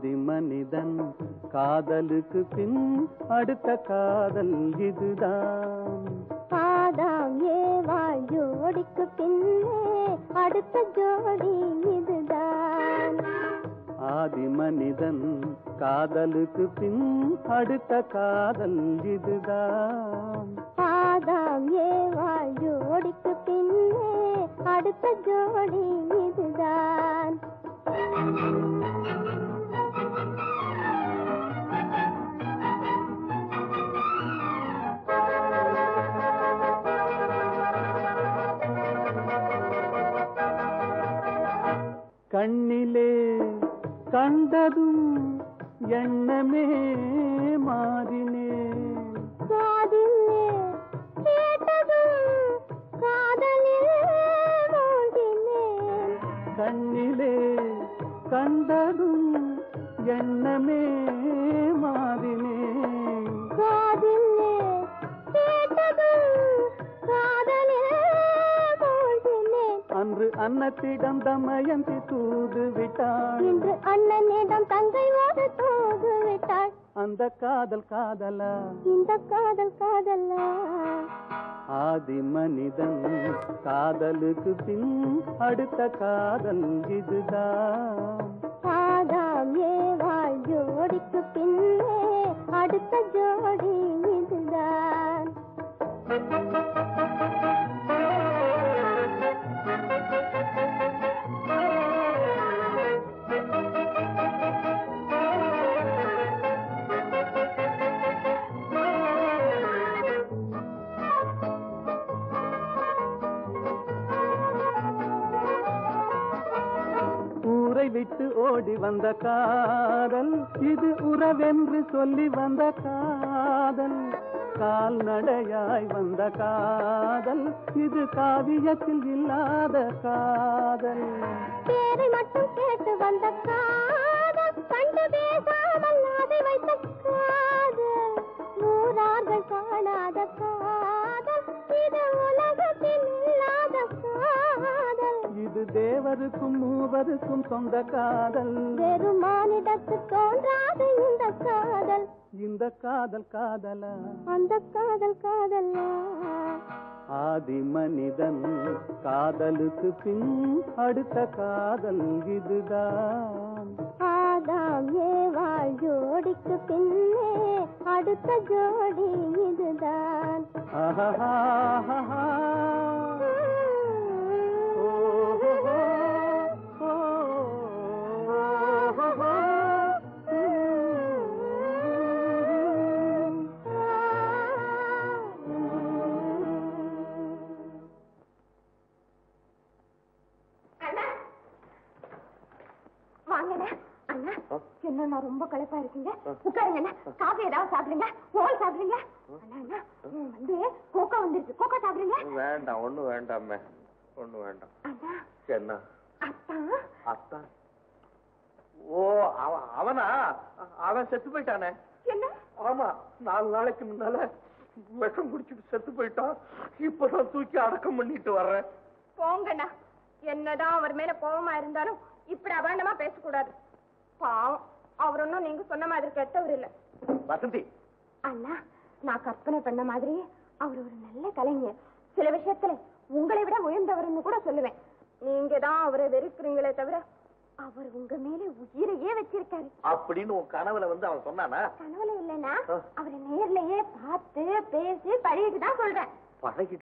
ஆதி மனிதன் காதலுக்கு பின் அடுத்த காதல் இதுதான் ஆதாம் ஏவாள் ஜோடிக்கு பின்னே அடுத்த ஜோடி இதுதான் ஆதி மனிதன் காதலுக்கு பின் அடுத்த காதல் இதுதான் ஆதாம் ஏவாள் ஜோடிக்கு பின்னே அடுத்த ஜோடி இதுதான் கண்ணிலே கண்டதும் எண்ணமே மாறினேன் காதிலே கேட்டதும் காதலில் மூழ்கினேன் கண்ணிலே கண்டதும் எண்ணமே மாறினேன் காதிலே கேட்டதும் காதலில் மூழ்கினேன் அன்று அன்னத்திடம் தமயந்தி தூது விட்டாள் இன்று அண்ணனிடம் தங்கையோடு தூது விட்டாள் அந்த காதல் காதலா இந்த காதல் காதலா ஆதி மனிதன் காதலுக்கு பின் அடுத்த காதல் இதுதான் ஆதாம் ஏவாள் ஜோடிக்கு பின்னே அடுத்த ஜோடி இதுதான் ஊரை விட்டு ஓடி வந்த காதல் இது உறவென்று சொல்லி வந்த காதல் கால்நடையாய் வந்த காதல் இது காவியத்தில் இல்லாத காதல் பேரை மட்டும் கேட்டு வந்த காதல் கண்டு பேசாமல் அதை வைத்த காதல் ஊரார்கள் காணாத காதல் இது உலகத்தில் இல்லாத காதல் இது தேவருக்கும் மூவருக்கும் சொந்த காதல் வெறும் மானிடத்து தோன்றாது இந்த காதல் இந்த காதல் காதலா அந்த காதல் காதலா ஆதி மனிதன் காதலுக்கு பின் அடுத்த காதல் இதுதான் ஆதாம் ஏவாள் ஜோடிக்கு பின்னே அடுத்த ஜோடி இதுதான் ஆஹாஹாஹா. ஓஹோஹோ. ஓஹோஹோ. அண்ணா வாங்கண்ணா அண்ணா என்ன நான் ரொம்ப களைப்பா இருக்கீங்க உட்காருங்க அண்ணா காஃபி ஏதாவது சாப்பிடுங்க ஓல் சாப்பிடுங்க அண்ணா அண்ணா ம், வந்து கோகோ வந்துருச்சு கோகோ சாப்பிடுங்க வேண்டாம் ஒண்ணு வேண்டாமே ஒண்ணு வேண்டாம் அண்ணா என்ன அத்தா அத்தா ஓ அவ- அவனா அவன் செத்து போயிட்டானே என்ன ஆமா நாலு நாளைக்கு முன்னால விஷம் குடிச்சிட்டு செத்து போயிட்டான் இப்பதான் தூக்கி அடக்கம் பண்ணிட்டு வர்றேன் போங்கண்ணா என்னதான் அவர் மேல கோவமா இருந்தாலும் இப்படி அபாண்டமா பேசக்கூடாது பாவம் அவர் ஒன்னும் நீங்க சொன்ன மாதிரி கெட்டவர் இல்ல வசந்தி அண்ணா நான் கற்பனை பண்ண மாதிரி அவர் ஒரு நல்ல கலைஞர் சில விஷயத்துல உங்களை விட உயர்ந்தவர்னு கூட சொல்லுவேன் நீங்க தான் அவரை வெறுக்கிறீங்களே தவிர அவர் உங்க மேல உயிரையே வச்சிருக்காரு அப்படின்னு உன் கனவுல வந்து அவன் சொன்னானா கனவுல இல்லைன்னா ஆ. அவரை நேர்லயே பார்த்து பேசி பழகிட்டு தான் சொல்றேன் பழகி